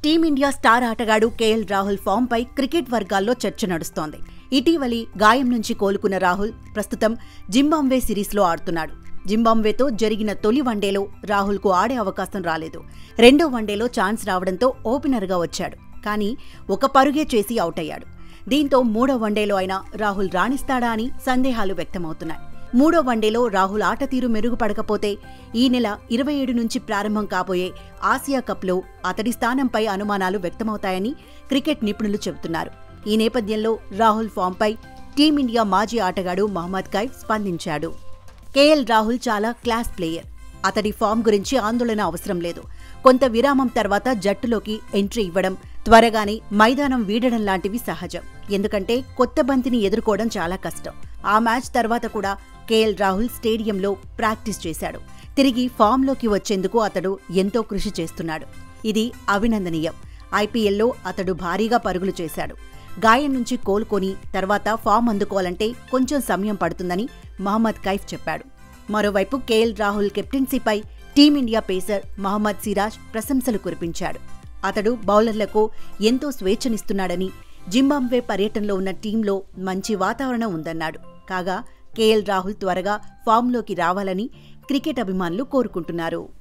team India star ఆటగాడు KL Rahul ఫామ్పై cricket వర్గాల్లో చర్చ నడుస్తోంది ఇటీవలి గాయం నుంచి కోలుకున్న రాహుల్ ప్రస్తుతం జింబాబ్వే సిరీస్లో ఆడుతున్నాడు జింబాబ్వేతో జరిగిన తొలి వన్డేలో రాహుల్కు ఆడే అవకాశం రాలేదు రెండో వన్డేలో ఛాన్స్ రావడంతో ఓపెనర్గా వచ్చాడు కానీ ఒక పరుగే చేసి అవుట్ అయ్యాడు దీంతో మూడో వన్డేలో అయినా రాహుల్ రాణిస్తాడా అని సందేహాలు వ్యక్తమవుతున్నాయి మూడో వన్డేలో రాహుల్ ఆట తీరు మెరుగుపడకపోతే ఈ నెల ఇరవై ఏడు నుంచి ప్రారంభం కాబోయే ఆసియా కప్లో అతడి స్థానంపై అనుమానాలు వ్యక్తమవుతాయని క్రికెట్ నిపుణులు చెబుతున్నారు ఈ నేపథ్యంలో రాహుల్ ఫామ్పై టీమిండియా మాజీ ఆటగాడు మహమ్మద్ కైఫ్ స్పందించాడు కేఎల్ రాహుల్ చాలా క్లాస్ ప్లేయర్ అతడి ఫామ్ గురించి ఆందోళన అవసరం లేదు కొంత విరామం తర్వాత జట్టులోకి ఎంట్రీ ఇవ్వడం త్వరగానే మైదానం వీడడం లాంటివి సహజం ఎందుకంటే కొత్త బంతిని ఎదుర్కోవడం చాలా కష్టం ఆ మ్యాచ్ తర్వాత కూడా కేఎల్ రాహుల్ స్టేడియంలో ప్రాక్టీస్ చేశాడు తిరిగి ఫామ్లోకి వచ్చేందుకు అతడు ఎంతో కృషి చేస్తున్నాడు ఇది అభినందనీయం ఐపీఎల్లో అతడు భారీగా పరుగులు చేశాడు గాయం నుంచి కోలుకొని తర్వాత ఫామ్ అందుకోవాలంటే కొంచెం సమయం పడుతుందని మహమ్మద్ కైఫ్ చెప్పాడు మరోవైపు కేఎల్ రాహుల్ కెప్టెన్సీపై టీమిండియా పేసర్ మహమ్మద్ సిరాజ్ ప్రశంసలు కురిపించాడు అతడు బౌలర్లకు ఎంతో స్వేచ్ఛనిస్తున్నాడని జింబాబ్వే పర్యటనలో ఉన్న టీంలో మంచి వాతావరణం ఉందన్నాడు కాగా కేఎల్ రాహుల్ త్వరగా ఫామ్లోకి రావాలని క్రికెట్ అభిమానులు కోరుకుంటున్నారు